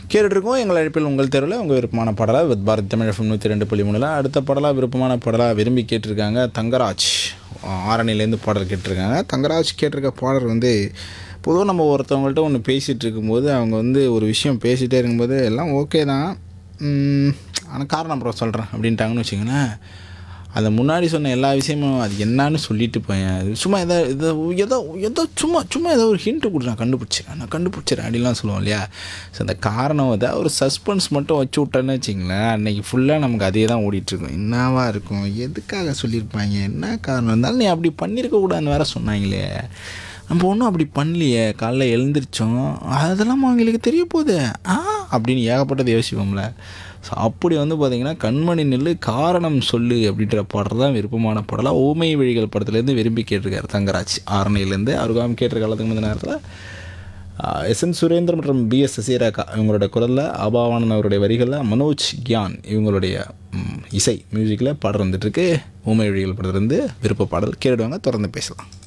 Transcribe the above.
கேட்டுட்ருக்கோம் எங்கள் அழைப்பில் உங்கள் தெருவில் உங்கள் விருப்பமான பாடலாக வித் பாரத் தமிழ் எஃப்எம் நூற்றி ரெண்டு புள்ளி மூணில் அடுத்த பாடலாக விருப்பமான பாடலாக விரும்பி கேட்டிருக்காங்க தங்கராஜ் ஆரணிலேருந்து பாடல் கேட்டிருக்காங்க தங்கராஜ் கேட்டிருக்க பாடல் வந்து பொதுவாக நம்ம ஒருத்தவங்கள்ட்ட ஒன்று பேசிகிட்டு இருக்கும்போது அவங்க வந்து ஒரு விஷயம் பேசிகிட்டே இருக்கும்போது எல்லாம் ஓகே தான் ஆனால் காரணம் அப்புறம் சொல்கிறேன் அப்படின்ட்டாங்கன்னு வச்சுங்களேன் அதை முன்னாடி சொன்ன எல்லா விஷயமும் அது என்னன்னு சொல்லிட்டு போயேன் அது சும்மா எதோ ஏதோ ஏதோ ஏதோ சும்மா சும்மா ஏதோ ஒரு ஹிண்ட்டு கொடு நான் கண்டுபிடிச்சிக்கிறேன் நான் கண்டுபிடிச்சிறேன் அப்படின்லாம் சொல்லுவோம் இல்லையா ஸோ அந்த காரணம் வந்து ஒரு சஸ்பென்ஸ் மட்டும் வச்சு விட்டேன்னு வச்சிங்களேன் அன்றைக்கி ஃபுல்லாக நமக்கு அதே தான் ஓடிட்டுருக்கும் என்னவா இருக்கும் எதுக்காக சொல்லியிருப்பாங்க என்ன காரணம் இருந்தாலும் நீ அப்படி பண்ணியிருக்க கூடாதுன்னு வேற சொன்னாங்களே நம்ம ஒன்றும் அப்படி பண்ணலையே காலைல எழுந்திரிச்சோம் அதெல்லாம் அவங்களுக்கு தெரிய போகுது ஆ அப்படின்னு ஏகப்பட்டது யோசிப்போம்ல ஸோ அப்படி வந்து பார்த்திங்கன்னா கண்மணி நெல்லு காரணம் சொல்லு அப்படின்ற பாடல் தான் விருப்பமான பாடலாக ஓமை வழிகள் படத்துலேருந்து விரும்பி கேட்டிருக்காரு தங்கராஜ் ஆரணிலேருந்து அவருக்காக கேட்டிருக்க காலத்துக்கு முந்தின நேரத்தில் எஸ் என் சுரேந்தர் மற்றும் பிஎஸ் சசிரேகா இவங்களோட குரலில் அபாவானன் அவருடைய வரிகளில் மனோஜ் கியான் இவங்களுடைய ம், இசை மியூசிக்கில் பாடல் வந்துட்டுருக்கு ஊமை வழிகள் படத்துலேருந்து விருப்ப பாடல் கேட்டுடுவாங்க தொடர்ந்து பேசலாம்